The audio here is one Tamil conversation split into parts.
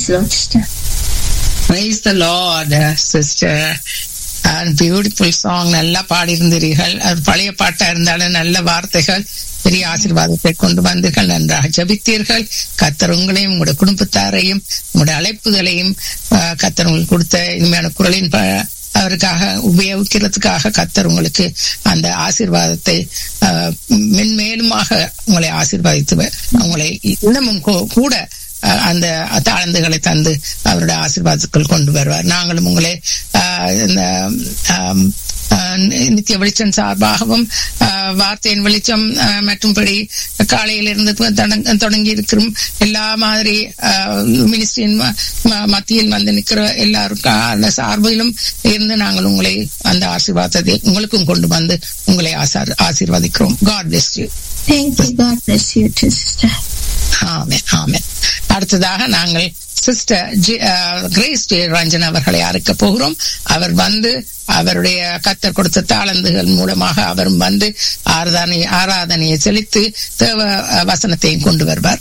Praise the Lord, sister. Praise the Lord, sister. Beautiful song நல்லா பாடியிருந்தீர்கள் அது பழைய பாட்டா இருந்தாலும் நல்ல வார்த்தைகள் பெரிய ஆசீர்வாதத்தை கொண்டு வந்தீர்கள் நன்றாக ஜபித்தீர்கள் கத்தர் உங்களையும் உங்களுடைய குடும்பத்தாரையும் உங்களுடைய அழைப்புகளையும் ஆஹ், கத்தர் உங்களுக்கு கொடுத்த இனிமையான குரலின் ப- அவருக்காக உபயோகிக்கிறதுக்காக கத்தர் உங்களுக்கு அந்த ஆசீர்வாதத்தை ஆஹ், மென்மேலுமாக உங்களை ஆசீர்வதித்து வ- உங்களை இன்னமும் கூ- கூட அஹ், அந்த தாழ்ந்துகளை தந்து அவருடைய ஆசீர்வாதத்துக்குள் கொண்டு வருவார் நாங்களும் உங்களை அஹ், இந்த ஆம், அஹ், நித்திய வெளிச்சம் சார்பாகவும் அஹ், வார்த்தையின் வெளிச்சம் அஹ், மற்றும்படி காலையிலிருந்து தொடங்க- தொடங்கி இருக்கிற எல்லா மாதிரி மினிஸ்ட்ரியின் மத்தியில் வந்து நிற்கிற எல்லாருக்கும் சார்பிலும் இருந்து நாங்கள் உங்களை அந்த ஆசீர்வாதத்தை உங்களுக்கும் கொண்டு வந்து உங்களை ஆசார் ஆசீர்வதிக்கிறோம் God bless you Thank you. God bless you too, sister. Amen amen அடுத்ததாக நாங்கள் சிஸ்டர் கிரேஸ் ஜே ரஞ்சன் அவர்களை அறுக்க போகிறோம் அவர் வந்து அவருடைய கத்தர் கொடுத்த தாளந்துகள் மூலமாக அவரும் வந்து ஆராதனை ஆராதனையை செலுத்தி தேவ அஹ், வசனத்தையும் கொண்டு வருவார்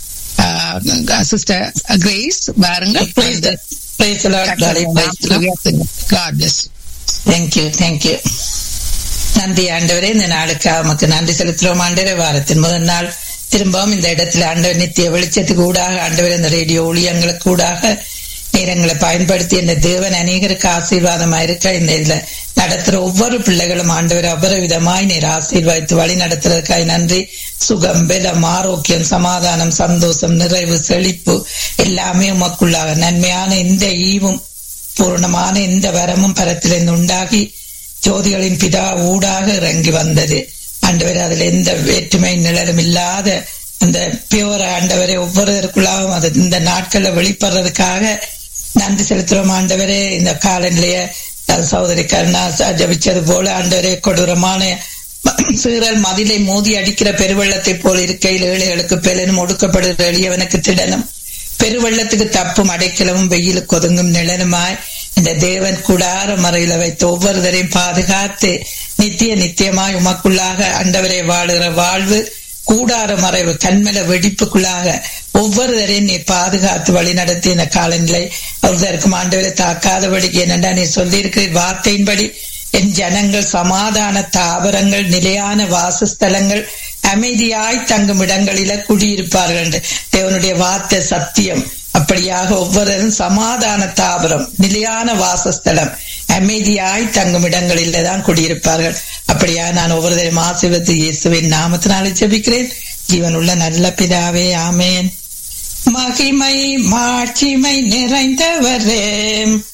சிஸ்டர் கிரேஸ் வாருங்கள் Praise the, praise the Lord, darling. Praise the Lord. God bless you. Thank you, thank you. நன்றி ஆண்டவரே இந்த நாளுக்காக உமக்கு நன்றி செலுத்துறோம் ஆண்டவரே வாரத்தின் முதல் நாள் திரும்பவும் இந்த இடத்துல ஆண்டவர் நித்திய வெளிச்சத்துக்கு ஊடாக ஆண்டவர் இந்த ரேடியோ ஊழியங்களுக்கு ஊடாக நேரங்களை பயன்படுத்தி இந்த தேவன் அநேகருக்கு ஆசீர்வாதமா இருக்க இந்த இதுல நடத்துற ஒவ்வொரு பிள்ளைகளும் ஆண்டவர் அவ்வளவு விதமாய் நீர் ஆசீர்வாதித்து வழி நடத்துறதுக்காய் நன்றி சுகம் பலம் ஆரோக்கியம் சமாதானம் சந்தோஷம் நிறைவு செழிப்பு எல்லாமே உமக்குள்ளாக நன்மையான இந்த ஈவும் பூர்ணமான இந்த வரமும் பரத்திலிருந்து உண்டாகி ஜோதிகளின் பிதா ஊடாக இறங்கி வந்தது ஆண்டவர் அதில் எந்த வேற்றுமை நிழலும் இல்லாத அந்த பியோர ஆண்டவரை ஒவ்வொருவருக்குள்ளாகவும் அது இந்த நாட்கள்ல வெளிப்படுறதுக்காக நன்றி செலுத்துறோம் ஆண்டவரே இந்த காலநிலைய சகோதரி கருணா ஜபிச்சது போல ஆண்டவரே கொடூரமான சீரல் மதிலை மோதி அடிக்கிற பெருவெள்ளத்தை போல் இருக்கையில் ஏழைகளுக்கு பெலனும் ஒடுக்கப்படுகிற எளியவனுக்கு திடனும் பெருவெள்ளத்துக்கு தப்பும் அடைக்கலமும் வெயிலுக்கு ஒதுங்கும் நிழலுமாய் இந்த தேவன் கூடார மறையில வைத்து ஒவ்வொருவரையும் பாதுகாத்து நித்திய நித்தியமாய் உமக்குள்ளாக அண்டவரை வாழுகிற வாழ்வு கூடார மறைவு கண்மல வெடிப்புக்குள்ளாக ஒவ்வொருவரையும் நீ பாதுகாத்து வழி நடத்தி இந்த காலநிலை ஒருவருக்கும் ஆண்டவரை தாக்காதபடிக்கு என்னென்றா நீ சொல்லியிருக்கிற வார்த்தையின்படி என் ஜனங்கள் சமாதான தாவரங்கள் நிலையான வாசஸ்தலங்கள் அமைதியாய் தங்கும் இடங்களில குடியிருப்பார்கள் என்று தேவனுடைய வார்த்தை சத்தியம் அப்படியாக ஒவ்வொருவரும் சமாதான தாவரம் நிலையான வாசஸ்தலம் அமைதியாய் தங்கும் இடங்களில தான் குடியிருப்பார்கள் அப்படியா நான் ஒவ்வொருவரையும் ஆசீர்வத்து இயேசுவின் நாமத்தினாலே ஜெபிக்கிறேன் ஜீவனுள்ள நல்ல பிதாவே ஆமேன் மகிமை மாட்சிமை நிறைந்தவரே